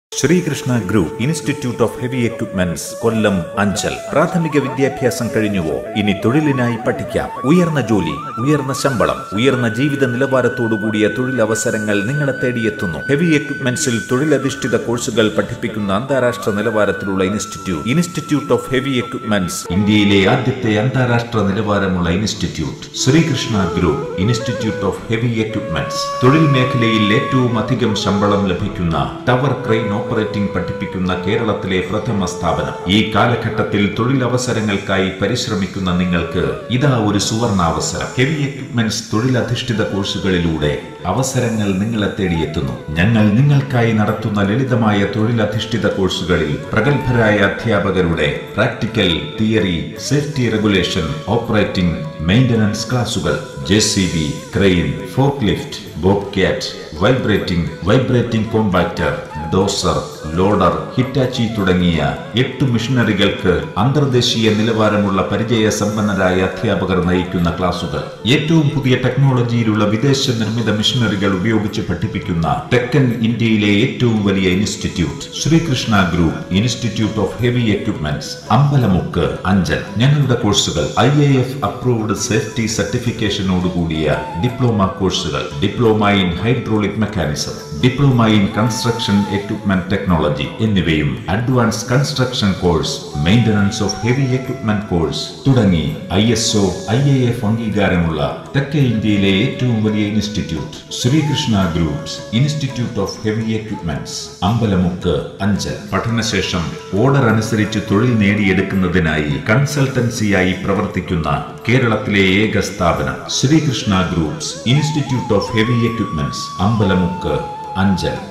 Sreekrishna group institute of heavy equipments Kollam Anchal പ്രാഥമിക വിദ്യാഭ്യാസം കഴിഞ്ഞുവോ ഇനി തൊഴിലിനായി പഠിക്കാം ഉയർന്ന ജോലി ഉയർന്ന ശമ്പളം ഉയർന്ന ജീവിത നിലവാരത്തോടുകൂടിയ തൊഴിലവസരങ്ങൾ നിങ്ങളെ തേടിയെത്തുന്നു ഹെവി എക്യുപ്മെന്റ്സിൽ തൊഴിലധിഷ്ഠിത കോഴ്സുകൾ പഠിപ്പിക്കുന്ന അന്താരാഷ്ട്ര നിലവാരത്തിലുള്ള institute institute of heavy equipments ഇന്ത്യയിലെ ആദ്യത്തെ അന്താരാഷ്ട്ര നിലവാരമുള്ള institute Sreekrishna group institute of heavy equipments തൊഴിൽ മേഖലയിൽ ഏറ്റവും അധികം ശമ്പളം ലഭിക്കുന്ന ടവർ ക്രെയിൻ ഓപ്പറേറ്റിംഗ് പഠിപ്പിക്കുന്ന കേരളത്തിലെ പ്രഥമ സ്ഥാപനം ഈ കാലഘട്ടത്തിൽ തൊഴിലവസരങ്ങൾക്കായി പരിശ്രമിക്കുന്ന നിങ്ങൾക്ക് ഇതാ ഒരു സുവർണാവസരം ഹെവി എക്യുപ്മെന്റ്സ് തൊഴിലധിഷ്ഠിത കോഴ്സുകളിലൂടെ അവസരങ്ങൾ നിങ്ങളെ തേടിയെത്തുന്നു ഞങ്ങൾ നിങ്ങൾക്കായി നടത്തുന്ന ലളിതമായ തൊഴിലധിഷ്ഠിത കോഴ്സുകളിൽ പ്രഗത്ഭരായ അധ്യാപകരുടെ practical theory safety regulation operating maintenance ക്ലാസുകൾ J C B crane forklift Bobcat vibrating vibrating compactor dozer loader Hitachi തുടങ്ങിയ എട്ട് മിഷനറികൾക്ക് അന്തർദേശീയ നിലവാരമുള്ള പരിചയ സമ്പന്നരായ അധ്യാപകർ നയിക്കുന്ന ക്ലാസുകൾ ഏറ്റവും പുതിയ ടെക്നോളജിയിലുള്ള വിദേശ നിർമ്മിത മിഷനറികൾ ഉപയോഗിച്ച് പഠിപ്പിക്കുന്ന തെക്കൻ ഇന്ത്യയിലെ ഏറ്റവും വലിയ institute Sreekrishna group institute of heavy equipments Ambalamukku Anchal ഞങ്ങളുടെ കോഴ്സുകൾ I A F approved safety സർട്ടിഫിക്കേഷനോടുകൂടിയ ഡിപ്ലോമ കോഴ്സുകൾ diploma in hydraulic mechanism diploma in construction equipment technology എന്നിവയും advance construction course maintenance of heavy equipment course തുടങ്ങി I S O I A F അംഗീകാരമുള്ള തെക്കേ ഇന്ത്യയിലെ ഏറ്റവും വലിയ institute Sreekrishna groups institute of heavy equipments Ambalamukku Anchal പഠനശേഷം ഓർഡർ അനുസരിച്ച് തൊഴിൽ നേടിയെടുക്കുന്നതിനായി കൺസൾട്ടൻസിയായി പ്രവർത്തിക്കുന്ന കേരളത്തിലെ ഏക സ്ഥാപനം Sreekrishna groups institute of heavy equipments Ambalamukku Anchal